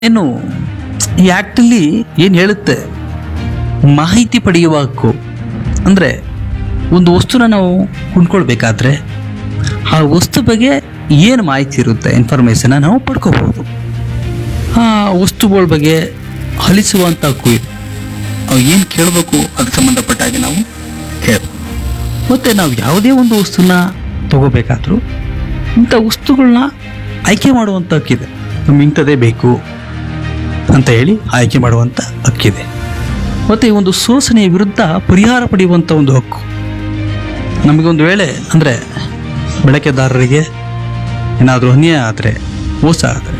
ಏನು ಈ ಆ್ಯಕ್ಟಲ್ಲಿ ಏನು ಹೇಳುತ್ತೆ ಮಾಹಿತಿ ಪಡೆಯುವ ಹಕ್ಕು ಅಂದರೆ ಒಂದು ವಸ್ತುನ ನಾವು ಕೊಂಡ್ಕೊಳ್ಬೇಕಾದ್ರೆ ಆ ವಸ್ತು ಬಗ್ಗೆ ಏನು ಮಾಹಿತಿ ಇರುತ್ತೆ ಇನ್ಫಾರ್ಮೇಷನ್ನ ನಾವು ಪಡ್ಕೋಬಹುದು ಆ ವಸ್ತುಗಳ ಬಗ್ಗೆ ಹಲಿಸುವಂಥ ಹಕ್ಕು ಇದೆ ನಾವು ಏನು ಕೇಳಬೇಕು ಅದಕ್ಕೆ ಸಂಬಂಧಪಟ್ಟ ಹಾಗೆ ನಾವು ಹೇಳ್ಬೋದು ಮತ್ತು ನಾವು ಯಾವುದೇ ಒಂದು ವಸ್ತುನ ತಗೋಬೇಕಾದ್ರೂ ಇಂಥ ವಸ್ತುಗಳನ್ನ ಆಯ್ಕೆ ಮಾಡುವಂಥ ಹಕ್ಕಿದೆ ನಮ್ಗೆ ಇಂಥದ್ದೇ ಬೇಕು ಅಂತ ಹೇಳಿ ಆಯ್ಕೆ ಮಾಡುವಂಥ ಹಕ್ಕಿದೆ ಮತ್ತು ಈ ಒಂದು ಶೋಷಣೆಯ ವಿರುದ್ಧ ಪರಿಹಾರ ಪಡೆಯುವಂಥ ಒಂದು ಹಕ್ಕು ನಮಗೊಂದು ವೇಳೆ ಅಂದರೆ ಬಳಕೆದಾರರಿಗೆ ಏನಾದರೂ ಅನ್ಯಾಯ ಆದರೆ ಮೋಸ ಆದರೆ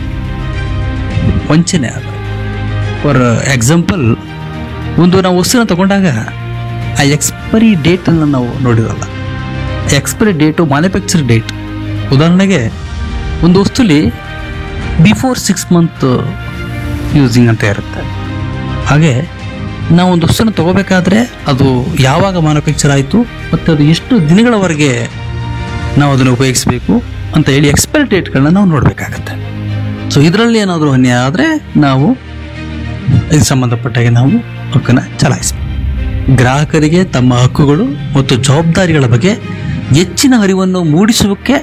ವಂಚನೆ ಆದರೆ ಫಾರ್ ಎಕ್ಸಾಂಪಲ್ ಒಂದು ನಾವು ವಸ್ತುನ ತಗೊಂಡಾಗ ಆ ಎಕ್ಸ್ಪೈರಿ ಡೇಟನ್ನು ನಾವು ನೋಡಿರಲ್ಲ ಎಕ್ಸ್ಪೈರಿ ಡೇಟು ಮ್ಯಾನುಫ್ಯಾಕ್ಚರ್ ಡೇಟ್ ಉದಾಹರಣೆಗೆ ಒಂದು ವಸ್ತುಲಿ ಬಿಫೋರ್ ಸಿಕ್ಸ್ ಮಂತ್ ಯೂಸಿಂಗ್ ಅಂತ ಇರುತ್ತೆ ಹಾಗೆ ನಾವು ಒಂದು ವಸ್ತುನ ತಗೋಬೇಕಾದ್ರೆ ಅದು ಯಾವಾಗ ಮ್ಯಾನುಫ್ಯಾಕ್ಚರ್ ಆಯಿತು ಮತ್ತು ಅದು ಎಷ್ಟು ದಿನಗಳವರೆಗೆ ನಾವು ಅದನ್ನು ಉಪಯೋಗಿಸಬೇಕು ಅಂತ ಹೇಳಿ ಎಕ್ಸ್ಪೈರಿ ಡೇಟ್ಗಳನ್ನ ನಾವು ನೋಡಬೇಕಾಗತ್ತೆ ಸೊ ಇದರಲ್ಲಿ ಏನಾದರೂ ಅನ್ಯಾಯ ಆದರೆ ನಾವು ಇದಕ್ಕೆ ಸಂಬಂಧಪಟ್ಟಾಗೆ ನಾವು ಹಕ್ಕನ್ನು ಚಲಾಯಿಸಬೇಕು ಗ್ರಾಹಕರಿಗೆ ತಮ್ಮ ಹಕ್ಕುಗಳು ಮತ್ತು ಜವಾಬ್ದಾರಿಗಳ ಬಗ್ಗೆ ಹೆಚ್ಚಿನ ಅರಿವನ್ನು ಮೂಡಿಸುವಕ್ಕೆ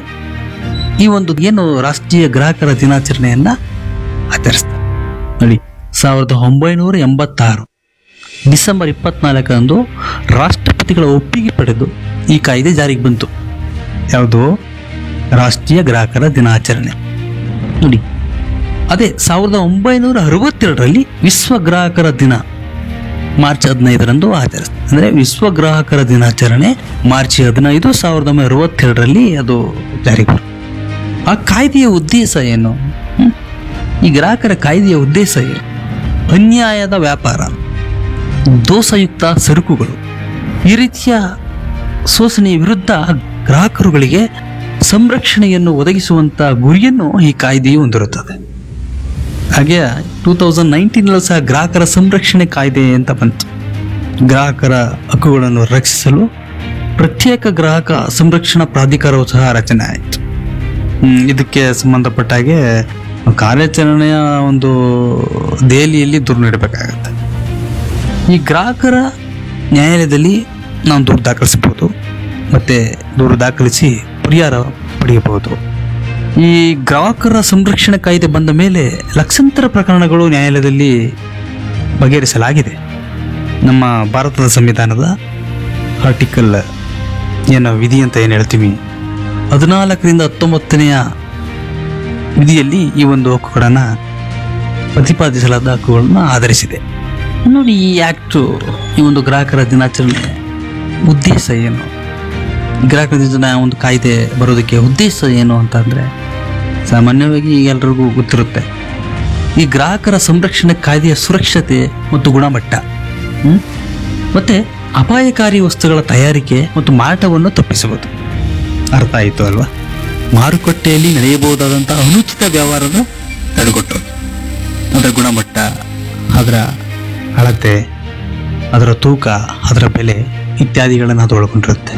ಈ ಒಂದು ಏನು ರಾಷ್ಟ್ರೀಯ ಗ್ರಾಹಕರ ದಿನಾಚರಣೆಯನ್ನ ಆಚರಿಸ್ತಾರೆ ನೋಡಿ ಸಾವಿರದ ಒಂಬೈನೂರ ಎಂಬತ್ತಾರು ಡಿಸೆಂಬರ್ ಇಪ್ಪತ್ನಾಲ್ಕರಂದು ರಾಷ್ಟ್ರಪತಿಗಳ ಒಪ್ಪಿಗೆ ಪಡೆದು ಈ ಕಾಯ್ದೆ ಜಾರಿಗೆ ಬಂತು ಯಾವುದು ರಾಷ್ಟ್ರೀಯ ಗ್ರಾಹಕರ ದಿನಾಚರಣೆ ನೋಡಿ ಅದೇ ಸಾವಿರದ ಒಂಬೈನೂರ ಅರವತ್ತೆರಡರಲ್ಲಿ ವಿಶ್ವ ಗ್ರಾಹಕರ ದಿನ ಮಾರ್ಚ್ ಹದಿನೈದರಂದು ಆಚರಿಸ್ತಾರೆ ಅಂದರೆ ವಿಶ್ವ ಗ್ರಾಹಕರ ದಿನಾಚರಣೆ ಮಾರ್ಚ್ ಹದಿನೈದು ಸಾವಿರದ ಒಂಬೈನೂರ ಅರವತ್ತೆರಡರಲ್ಲಿ ಅದು ಜಾರಿಗೆ ಬರುತ್ತೆ ಆ ಕಾಯ್ದೆಯ ಉದ್ದೇಶ ಏನು ಹ್ಮ್? ಈ ಗ್ರಾಹಕರ ಕಾಯ್ದೆಯ ಉದ್ದೇಶ ಏನು ಅನ್ಯಾಯದ ವ್ಯಾಪಾರ ದೋಷಯುಕ್ತ ಸರಕುಗಳು ಈ ರೀತಿಯ ಶೋಷಣೆಯ ವಿರುದ್ಧ ಗ್ರಾಹಕರುಗಳಿಗೆ ಸಂರಕ್ಷಣೆಯನ್ನು ಒದಗಿಸುವಂತ ಗುರಿಯನ್ನು ಈ ಕಾಯ್ದೆಯು ಹೊಂದಿರುತ್ತದೆ ಹಾಗೆ ಟೂ ತೌಸಂಡ್ ನೈನ್ಟೀನಲ್ಲೂ ಸಹ ಗ್ರಾಹಕರ ಸಂರಕ್ಷಣೆ ಕಾಯ್ದೆ ಅಂತ ಬಂತು ಗ್ರಾಹಕರ ಹಕ್ಕುಗಳನ್ನು ರಕ್ಷಿಸಲು ಪ್ರತ್ಯೇಕ ಗ್ರಾಹಕ ಸಂರಕ್ಷಣಾ ಪ್ರಾಧಿಕಾರವು ಸಹ ರಚನೆ ಆಯಿತು ಹ್ಮ್, ಇದಕ್ಕೆ ಸಂಬಂಧಪಟ್ಟ ಹಾಗೆ ಕಾರ್ಯಾಚರಣೆಯ ಒಂದು ದೆಹಲಿಯಲ್ಲಿ ದೂರು ನೀಡಬೇಕಾಗತ್ತೆ ಈ ಗ್ರಾಹಕರ ನ್ಯಾಯಾಲಯದಲ್ಲಿ ನಾವು ದೂರು ದಾಖಲಿಸಬಹುದು ಮತ್ತೆ ದೂರು ದಾಖಲಿಸಿ ಪರಿಹಾರ ಪಡೆಯಬಹುದು ಈ ಗ್ರಾಹಕರ ಸಂರಕ್ಷಣೆ ಕಾಯ್ದೆ ಬಂದ ಮೇಲೆ ಲಕ್ಷಾಂತರ ಪ್ರಕರಣಗಳು ನ್ಯಾಯಾಲಯದಲ್ಲಿ ಬಗೆಹರಿಸಲಾಗಿದೆ ನಮ್ಮ ಭಾರತದ ಸಂವಿಧಾನದ ಆರ್ಟಿಕಲ್ ಏನು ವಿಧಿ ಅಂತ ಏನು ಹೇಳ್ತೀವಿ ಹದಿನಾಲ್ಕರಿಂದ ಹತ್ತೊಂಬತ್ತನೆಯ ವಿಧಿಯಲ್ಲಿ ಈ ಒಂದು ಹಕ್ಕುಗಳನ್ನು ಪ್ರತಿಪಾದಿಸಲಾದ ಹಕ್ಕುಗಳನ್ನು ಆಧರಿಸಿದೆ ನೋಡಿ ಈ ಆ್ಯಕ್ಟು ಈ ಒಂದು ಗ್ರಾಹಕರ ದಿನಾಚರಣೆ ಉದ್ದೇಶ ಏನು ಗ್ರಾಹಕರ ದಿನ ಒಂದು ಕಾಯ್ದೆ ಬರೋದಕ್ಕೆ ಉದ್ದೇಶ ಏನು ಅಂತಂದರೆ ಸಾಮಾನ್ಯವಾಗಿ ಎಲ್ರಿಗೂ ಗೊತ್ತಿರುತ್ತೆ ಈ ಗ್ರಾಹಕರ ಸಂರಕ್ಷಣೆ ಕಾಯ್ದೆಯ ಸುರಕ್ಷತೆ ಮತ್ತು ಗುಣಮಟ್ಟ ಹ್ಮ್? ಮತ್ತೆ ಅಪಾಯಕಾರಿ ವಸ್ತುಗಳ ತಯಾರಿಕೆ ಮತ್ತು ಮಾರಾಟವನ್ನು ತಪ್ಪಿಸಬಹುದು ಅರ್ಥ ಆಯಿತು ಅಲ್ವಾ ಮಾರುಕಟ್ಟೆಯಲ್ಲಿ ನಡೆಯಬಹುದಾದಂತಹ ಅನುಚಿತ ವ್ಯವಹಾರದ ತಡೆಗಟ್ಟೋದು ಅದರ ಗುಣಮಟ್ಟ ಅದರ ಅಳತೆ ಅದರ ತೂಕ ಅದರ ಬೆಲೆ ಇತ್ಯಾದಿಗಳನ್ನು ಅದು ಒಳಗೊಂಡಿರುತ್ತೆ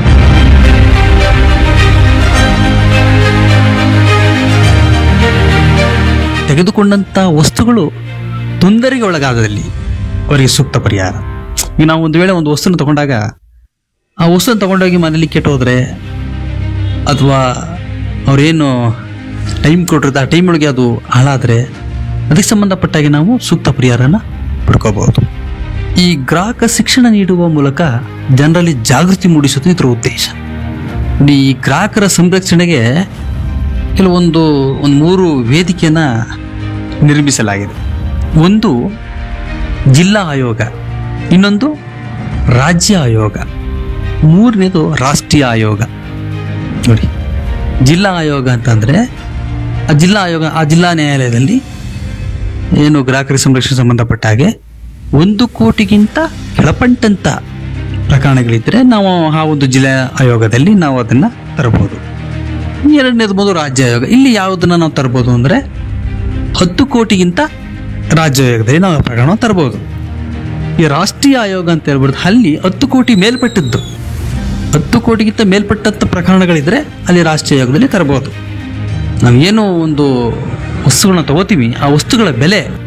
ತೆಗೆದುಕೊಂಡಂತ ವಸ್ತುಗಳು ತೊಂದರೆಗೆ ಒಳಗಾದಲ್ಲಿ ಅವರಿಗೆ ಸೂಕ್ತ ಪರಿಹಾರ ಈಗ ನಾವು ಒಂದು ವೇಳೆ ಒಂದು ವಸ್ತುನ ತಗೊಂಡಾಗ ಆ ವಸ್ತುನ ತಗೊಂಡೋಗಿ ಮನೇಲಿ ಕೆಟ್ಟೋದ್ರೆ ಅಥವಾ ಅವ್ರೇನು ಟೈಮ್ ಕೊಟ್ಟಿರ್ತಾರೆ ಆ ಟೈಮ್ ಒಳಗೆ ಅದು ಹಾಳಾದರೆ ಅದಕ್ಕೆ ಸಂಬಂಧಪಟ್ಟಾಗೆ ನಾವು ಸೂಕ್ತ ಪರಿಹಾರನ ಪಡ್ಕೋಬಹುದು ಈ ಗ್ರಾಹಕ ಶಿಕ್ಷಣ ನೀಡುವ ಮೂಲಕ ಜನರಲ್ಲಿ ಜಾಗೃತಿ ಮೂಡಿಸೋದು ಇದರ ಉದ್ದೇಶ ನೋಡಿ, ಈ ಗ್ರಾಹಕರ ಸಂರಕ್ಷಣೆಗೆ ಕೆಲವೊಂದು ಒಂದು ಮೂರು ವೇದಿಕೆಯನ್ನ ನಿರ್ಮಿಸಲಾಗಿದೆ ಒಂದು ಜಿಲ್ಲಾ ಆಯೋಗ ಇನ್ನೊಂದು ರಾಜ್ಯ ಆಯೋಗ ಮೂರನೇದು ರಾಷ್ಟ್ರೀಯ ಆಯೋಗ ನೋಡಿ ಜಿಲ್ಲಾ ಆಯೋಗ ಅಂತಂದ್ರೆ ಆ ಜಿಲ್ಲಾ ಆಯೋಗ ಆ ಜಿಲ್ಲಾ ನ್ಯಾಯಾಲಯದಲ್ಲಿ ಏನು ಗ್ರಾಹಕರ ಸಂರಕ್ಷಣೆ ಸಂಬಂಧಪಟ್ಟ ಹಾಗೆ ಒಂದು ಕೋಟಿಗಿಂತ ಕೆಳಪಟ್ಟಂತ ಪ್ರಕರಣಗಳಿದ್ರೆ ನಾವು ಆ ಒಂದು ಜಿಲ್ಲಾ ಆಯೋಗದಲ್ಲಿ ನಾವು ಅದನ್ನ ತರಬಹುದು ಎರಡನೇದು ಬಂದು ರಾಜ್ಯ ಆಯೋಗ ಇಲ್ಲಿ ಯಾವುದನ್ನ ನಾವು ತರಬಹುದು ಅಂದ್ರೆ ಹತ್ತು ಕೋಟಿಗಿಂತ ರಾಜ್ಯ ಆಯೋಗದಲ್ಲಿ ನಾವು ಆ ಪ್ರಕರಣ ತರಬಹುದು ಈ ರಾಷ್ಟ್ರೀಯ ಆಯೋಗ ಅಂತ ಹೇಳ್ಬಿಡ್ದು ಅಲ್ಲಿ ಹತ್ತು ಕೋಟಿ ಮೇಲ್ಪಟ್ಟದ್ದು ಹತ್ತು ಕೋಟಿಗಿಂತ ಮೇಲ್ಪಟ್ಟಂತ ಪ್ರಕರಣಗಳಿದ್ರೆ ಅಲ್ಲಿ ರಾಷ್ಟ್ರೀಯ ಆಯೋಗದಲ್ಲಿ ತರಬಹುದು ನಾವು ಏನು ಒಂದು ವಸ್ತುಗಳನ್ನ ತಗೋತೀವಿ ಆ ವಸ್ತುಗಳ ಬೆಲೆ